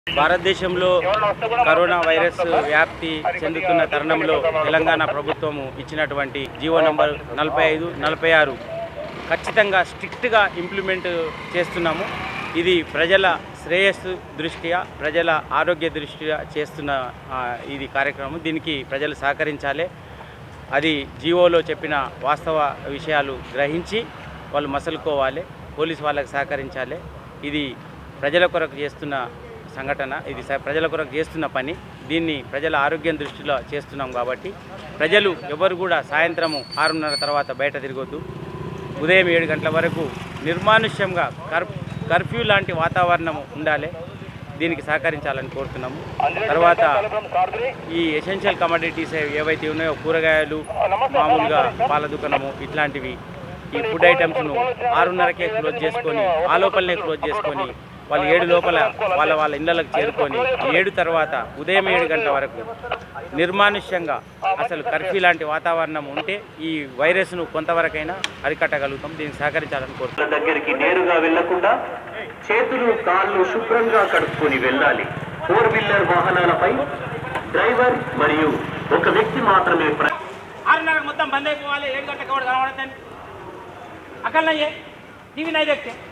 భారతదేశంలో corona virus వ్యాప్తి చెందుతున్న తరుణంలో తెలంగాణ ప్రభుత్వము ఇచ్చినటువంటి జీవో నంబర్ నలభై ఐదు నలభై ఆరు ఖచ్చితంగా స్ట్రిక్ట్గా ఇంప్లిమెంట్ చేస్తున్నాము ఇది ప్రజల శ్రేయస్సు దృష్ట్యా ప్రజల ఆరోగ్య దృష్ట్యా చేస్తున్న ఆ, ఇది కార్యక్రమం దీనికి ప్రజలు సహకరించాలి అది జీవోలో చెప్పిన వాస్తవ విషయాలు గ్రహించి వాళ్ళు మసలుకోవాలి పోలీసు వాళ్ళకి సహకరించాలి ఇది ప్రజల కొరకు చేస్తున్న సంఘటన ఇది స- ప్రజల కొరకు చేస్తున్న పని దీన్ని ప్రజల ఆరోగ్యం దృష్టిలో చేస్తున్నాం కాబట్టి ప్రజలు ఎవరు కూడా సాయంత్రము ఆరున్నర తర్వాత బయట తిరగొద్దు ఉదయం ఏడు గంటల వరకు నిర్మానుష్యంగా కర్ కర్ఫ్యూ లాంటి వాతావరణం ఉండాలి దీనికి సహకరించాలని కోరుతున్నాము తర్వాత ఈ ఎసెన్షియల్ కమోడిటీస్ ఏవైతే ఉన్నాయో కూరగాయలు మామూలుగా పాల దుకాణము ఇట్లాంటివి ఈ ఫుడ్ ఐటమ్స్ను ఆరున్నరకే క్లోజ్ చేసుకొని ఆ లోపలనే క్లోజ్ చేసుకొని వాళ్ళు ఏడు లోపల వాళ్ళ వాళ్ళ ఇళ్ళలకు చేరుకొని ఏడు తర్వాత ఉదయం ఏడు గంటల వరకు నిర్మానుష్యంగా అసలు కర్ఫ్యూ లాంటి వాతావరణం ఉంటే ఈ వైరస్ను కొంతవరకైనా అరికట్టగలుగుతాం దీనికి సహకరించాలని కోరుతున్నాం వాళ్ళ దగ్గరికి నేరుగా వెళ్లకుండా చేతులు కాళ్ళు శుభ్రంగా కడుక్కొని వెళ్ళాలి ఫోర్ వీలర్ వాహనాలపై డ్రైవర్ మరియు ఒక వ్యక్తి మాత్రమే ప్ర- ఆరున్నరకు మొత్తం బంద్ అయిపోవాలి ఏడు గంటలకు కూడా కనబడతాను అక్కడ టీవీ నై देखते